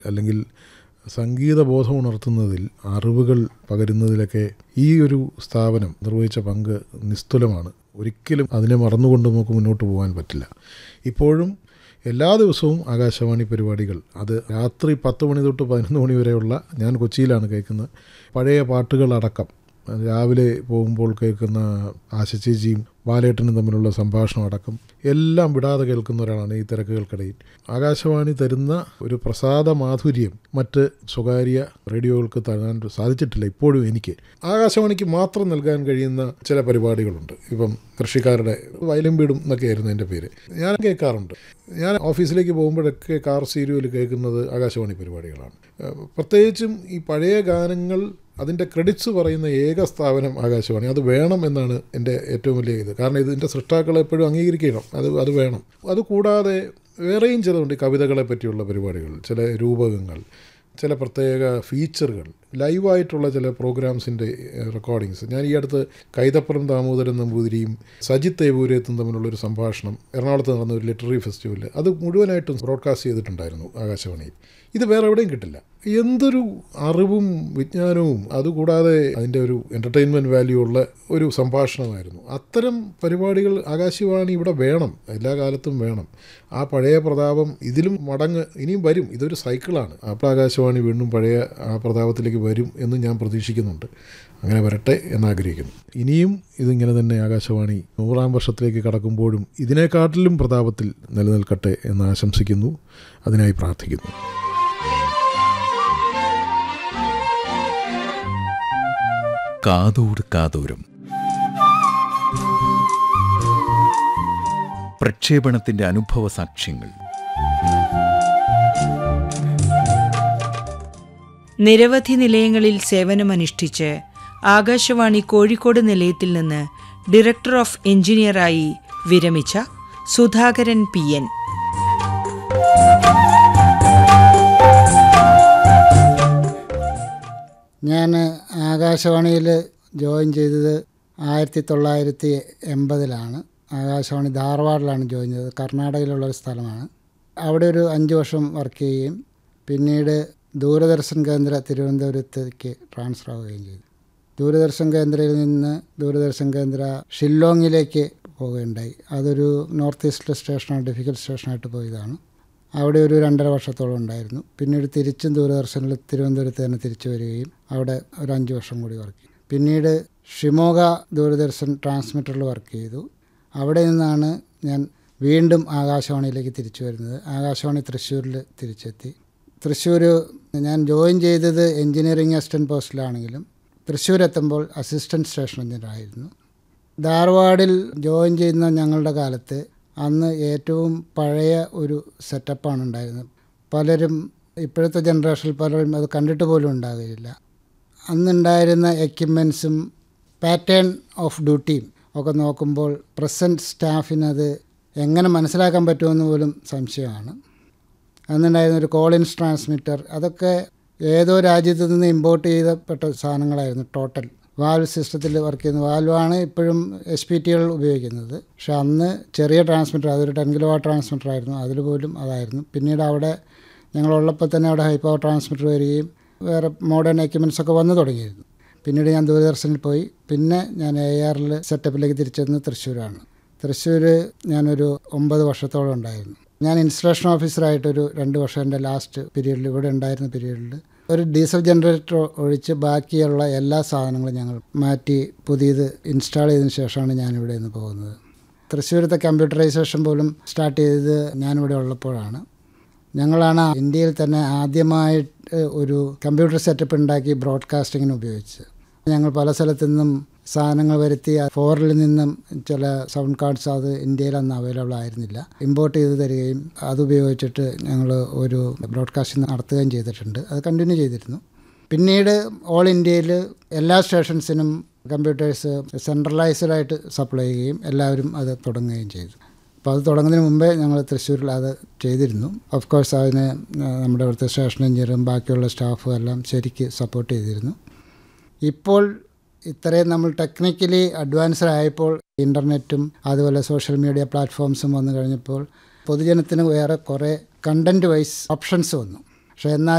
അല്ലെങ്കിൽ സംഗീത ബോധം ഉണർത്തുന്നതിൽ അറിവുകൾ പകരുന്നതിലൊക്കെ ഈ ഒരു സ്ഥാപനം നിർവഹിച്ച പങ്ക് നിസ്തുലമാണ് ഒരിക്കലും അതിനെ മറന്നുകൊണ്ട് നമുക്ക് മുന്നോട്ട് പോകാൻ പറ്റില്ല ഇപ്പോഴും എല്ലാ ദിവസവും ആകാശവാണി പരിപാടികൾ അത് രാത്രി പത്ത് മണി തൊട്ട് പതിനൊന്ന് മണി വരെയുള്ള ഞാൻ കൊച്ചിയിലാണ് കേൾക്കുന്നത് പഴയ പാട്ടുകളടക്കം രാവിലെ പോകുമ്പോൾ കേൾക്കുന്ന ആശച്ചേച്ചിയും ബാലേട്ടനും തമ്മിലുള്ള സംഭാഷണം അടക്കം എല്ലാം വിടാതെ കേൾക്കുന്ന ഒരാളാണ് ഈ തിരക്കുകൾക്കിടയിൽ ആകാശവാണി തരുന്ന ഒരു പ്രസാദ മാധുര്യം മറ്റ് സ്വകാര്യ റേഡിയോകൾക്ക് തരാൻ സാധിച്ചിട്ടില്ല ഇപ്പോഴും എനിക്ക് ആകാശവാണിക്ക് മാത്രം നൽകാൻ കഴിയുന്ന ചില പരിപാടികളുണ്ട് ഇപ്പം കൃഷിക്കാരുടെ വയലും വീടും എന്നൊക്കെയായിരുന്നു എൻ്റെ പേര് ഞാൻ കേൾക്കാറുണ്ട് ഞാൻ ഓഫീസിലേക്ക് പോകുമ്പോഴൊക്കെ കാർ സീരിയൽ കേൾക്കുന്നത് ആകാശവാണി പരിപാടികളാണ് ഏഹ് പ്രത്യേകിച്ചും ഈ പഴയ ഗാനങ്ങൾ അതിൻ്റെ ക്രെഡിറ്റ്സ് പറയുന്ന ഏക സ്ഥാപനം ആകാശവാണി അത് വേണം എന്നാണ് എൻ്റെ ഏറ്റവും വലിയ ഇത് കാരണം ഇതിൻ്റെ സൃഷ്ടാക്കളെ എപ്പോഴും അംഗീകരിക്കണം അത് അത് വേണം അതുകൂടാതെ വേറെയും ചിലതുണ്ട് ഈ കവിതകളെ പറ്റിയുള്ള പരിപാടികൾ ചില രൂപകങ്ങൾ ചില പ്രത്യേക ഫീച്ചറുകൾ ലൈവായിട്ടുള്ള ചില പ്രോഗ്രാംസിൻ്റെ റെക്കോർഡിങ്സ് ഞാൻ ഈ അടുത്ത് കൈതപ്പുറം ദാമോദരൻ നമ്പൂതിരിയും സജിത്ത് ഏവൂരത്തും തമ്മിലുള്ളൊരു സംഭാഷണം എറണാകുളത്ത് നടന്ന ഒരു ലിറ്റററി ഫെസ്റ്റിവലിൽ അത് മുഴുവനായിട്ടും ബ്രോഡ്കാസ്റ്റ് ചെയ്തിട്ടുണ്ടായിരുന്നു ആകാശവാണിയിൽ ഇത് വേറെ എവിടെയും കിട്ടില്ല എന്തൊരു അറിവും വിജ്ഞാനവും അതുകൂടാതെ അതിൻ്റെ ഒരു എൻ്റർടൈൻമെൻറ്റ് വാല്യൂ ഉള്ള ഒരു സംഭാഷണമായിരുന്നു അത്തരം പരിപാടികൾ ആകാശവാണി ഇവിടെ വേണം എല്ലാ കാലത്തും വേണം ആ പഴയ പ്രതാപം ഇതിലും മടങ്ങ് ഇനിയും വരും ഇതൊരു സൈക്കിളാണ് അപ്പോൾ ആകാശവാണി വീണ്ടും പഴയ ആ പ്രതാപത്തിലേക്ക് വരും എന്ന് ഞാൻ പ്രതീക്ഷിക്കുന്നുണ്ട് അങ്ങനെ വരട്ടെ എന്നാഗ്രഹിക്കുന്നു ഇനിയും ഇതിങ്ങനെ തന്നെ ആകാശവാണി നൂറാം വർഷത്തിലേക്ക് കടക്കുമ്പോഴും ഇതിനെക്കാട്ടിലും പ്രതാപത്തിൽ നിലനിൽക്കട്ടെ എന്ന് ആശംസിക്കുന്നു അതിനായി പ്രാർത്ഥിക്കുന്നു കാതോട് കാതോരം പ്രക്ഷേപണത്തിന്റെ അനുഭവ സാക്ഷ്യങ്ങൾ നിരവധി നിലയങ്ങളിൽ സേവനമനുഷ്ഠിച്ച് ആകാശവാണി കോഴിക്കോട് നിലയത്തിൽ നിന്ന് ഡയറക്ടർ ഓഫ് എഞ്ചിനീയറായി വിരമിച്ച സുധാകരൻ പി എൻ ഞാൻ ആകാശവാണിയിൽ ജോയിൻ ചെയ്തത് ആയിരത്തി തൊള്ളായിരത്തി എൺപതിലാണ് ആകാശവാണി ധാർവാഡിലാണ് ജോയിൻ ചെയ്തത് കർണാടകയിലുള്ള ഒരു സ്ഥലമാണ് അവിടെ ഒരു അഞ്ച് വർഷം വർക്ക് ചെയ്യുകയും പിന്നീട് ദൂരദർശൻ കേന്ദ്ര തിരുവനന്തപുരത്തേക്ക് ട്രാൻസ്ഫർ ആവുകയും ചെയ്തു ദൂരദർശൻ കേന്ദ്രയിൽ നിന്ന് ദൂരദർശൻ കേന്ദ്ര ഷില്ലോങ്ങിലേക്ക് പോവുകയുണ്ടായി അതൊരു നോർത്ത് ഈസ്റ്റ് സ്റ്റേഷനാണ് ഡിഫിക്കൽ സ്റ്റേഷനായിട്ട് പോയതാണ് അവിടെ ഒരു രണ്ടര വർഷത്തോളം ഉണ്ടായിരുന്നു പിന്നീട് തിരിച്ചും ദൂരദർശനിൽ തിരുവനന്തപുരത്ത് തന്നെ തിരിച്ചു വരികയും അവിടെ ഒരു അഞ്ച് വർഷം കൂടി വർക്ക് ചെയ്തു പിന്നീട് ഷിമോഗ ദൂരദർശൻ ട്രാൻസ്മിറ്ററിൽ വർക്ക് ചെയ്തു അവിടെ നിന്നാണ് ഞാൻ വീണ്ടും ആകാശവാണിയിലേക്ക് തിരിച്ചു വരുന്നത് ആകാശവാണി തൃശ്ശൂരിൽ തിരിച്ചെത്തി തൃശ്ശൂർ ഞാൻ ജോയിൻ ചെയ്തത് എൻജിനീയറിംഗ് അസിസ്റ്റൻറ്റ് പോസ്റ്റിലാണെങ്കിലും തൃശ്ശൂർ എത്തുമ്പോൾ അസിസ്റ്റൻറ്റ് സ്റ്റേഷൻ എഞ്ചിനീയറായിരുന്നു ധാർവാഡിൽ ജോയിൻ ചെയ്യുന്ന ഞങ്ങളുടെ കാലത്ത് അന്ന് ഏറ്റവും പഴയ ഒരു സെറ്റപ്പാണ് ഉണ്ടായിരുന്നത് പലരും ഇപ്പോഴത്തെ ജനറേഷനിൽ പലരും അത് കണ്ടിട്ട് പോലും ഉണ്ടാകുകയില്ല അന്നുണ്ടായിരുന്ന എക്യുപ്മെൻസും പാറ്റേൺ ഓഫ് ഡ്യൂട്ടിയും ഒക്കെ നോക്കുമ്പോൾ പ്രസൻറ്റ് സ്റ്റാഫിനത് എങ്ങനെ മനസ്സിലാക്കാൻ പറ്റുമെന്ന് പോലും സംശയമാണ് അന്നുണ്ടായിരുന്ന ഒരു കോളിൻസ് ട്രാൻസ്മിറ്റർ അതൊക്കെ ഏതോ രാജ്യത്തു നിന്ന് ഇമ്പോർട്ട് ചെയ്തപ്പെട്ട സാധനങ്ങളായിരുന്നു ടോട്ടൽ വാൽവ് സിസ്റ്റത്തിൽ വർക്ക് ചെയ്യുന്ന വാൽവാണ് ഇപ്പോഴും എസ് പി ടികൾ ഉപയോഗിക്കുന്നത് പക്ഷെ അന്ന് ചെറിയ ട്രാൻസ്മിറ്റർ അതൊരു ടെൻ കിലോ വാട്ട് ട്രാൻസ്മിറ്റർ ആയിരുന്നു അതിൽ പോലും അതായിരുന്നു പിന്നീട് അവിടെ ഞങ്ങളുള്ളപ്പോൾ തന്നെ അവിടെ ഹൈ പവർ ട്രാൻസ്മിറ്റർ വരികയും വേറെ മോഡേൺ എക്യുപ്മെൻറ്റ്സ് ഒക്കെ വന്നു തുടങ്ങിയിരുന്നു പിന്നീട് ഞാൻ ദൂരദർശനിൽ പോയി പിന്നെ ഞാൻ എ ആറിൽ സെറ്റപ്പിലേക്ക് തിരിച്ചെന്ന് തൃശ്ശൂരാണ് തൃശ്ശൂർ ഞാനൊരു ഒമ്പത് വർഷത്തോളം ഉണ്ടായിരുന്നു ഞാൻ ഇൻസ്റ്റലേഷൻ ഓഫീസറായിട്ടൊരു രണ്ട് വർഷം എൻ്റെ ലാസ്റ്റ് പീരീഡിൽ ഇവിടെ ഉണ്ടായിരുന്ന പീരീഡിൽ ഒരു ഡീസൽ ജനറേറ്റർ ഒഴിച്ച് ബാക്കിയുള്ള എല്ലാ സാധനങ്ങളും ഞങ്ങൾ മാറ്റി പുതിയത് ഇൻസ്റ്റാൾ ചെയ്തതിന് ശേഷമാണ് ഞാനിവിടെ നിന്ന് പോകുന്നത് തൃശ്ശൂരത്തെ കമ്പ്യൂട്ടറൈസേഷൻ പോലും സ്റ്റാർട്ട് ചെയ്തത് ഞാനിവിടെ ഉള്ളപ്പോഴാണ് ഞങ്ങളാണ് ഇന്ത്യയിൽ തന്നെ ആദ്യമായിട്ട് ഒരു കമ്പ്യൂട്ടർ സെറ്റപ്പ് ഉണ്ടാക്കി ബ്രോഡ്കാസ്റ്റിങ്ങിന് ഉപയോഗിച്ചത് ഞങ്ങൾ പല സ്ഥലത്തു നിന്നും സാധനങ്ങൾ വരുത്തി ഫോറിൽ നിന്നും ചില സൗണ്ട് കാർഡ്സ് അത് ഇന്ത്യയിൽ അന്ന് അവൈലബിൾ ആയിരുന്നില്ല ഇമ്പോർട്ട് ചെയ്ത് തരികയും അതുപയോഗിച്ചിട്ട് ഞങ്ങൾ ഒരു ബ്രോഡ്കാസ്റ്റിംഗ് നടത്തുകയും ചെയ്തിട്ടുണ്ട് അത് കണ്ടിന്യൂ ചെയ്തിരുന്നു പിന്നീട് ഓൾ ഇന്ത്യയിൽ എല്ലാ സ്റ്റേഷൻസിനും കമ്പ്യൂട്ടേഴ്സ് സെൻട്രലൈസ്ഡ് ആയിട്ട് സപ്ലൈ ചെയ്യുകയും എല്ലാവരും അത് തുടങ്ങുകയും ചെയ്തു അപ്പോൾ അത് തുടങ്ങുന്നതിന് മുമ്പേ ഞങ്ങൾ തൃശ്ശൂരിൽ അത് ചെയ്തിരുന്നു ഓഫ് കോഴ്സ് അതിന് നമ്മുടെ ഇവിടുത്തെ സ്റ്റേഷൻ എഞ്ചിനീയറും ബാക്കിയുള്ള സ്റ്റാഫും എല്ലാം ശരിക്ക് സപ്പോർട്ട് ചെയ്തിരുന്നു ഇപ്പോൾ ഇത്രയും നമ്മൾ ടെക്നിക്കലി അഡ്വാൻസ്ഡ് ആയപ്പോൾ ഇൻ്റർനെറ്റും അതുപോലെ സോഷ്യൽ മീഡിയ പ്ലാറ്റ്ഫോംസും വന്നു കഴിഞ്ഞപ്പോൾ പൊതുജനത്തിന് വേറെ കുറേ കണ്ടൻറ്റ് വൈസ് ഓപ്ഷൻസ് വന്നു പക്ഷേ എന്നാൽ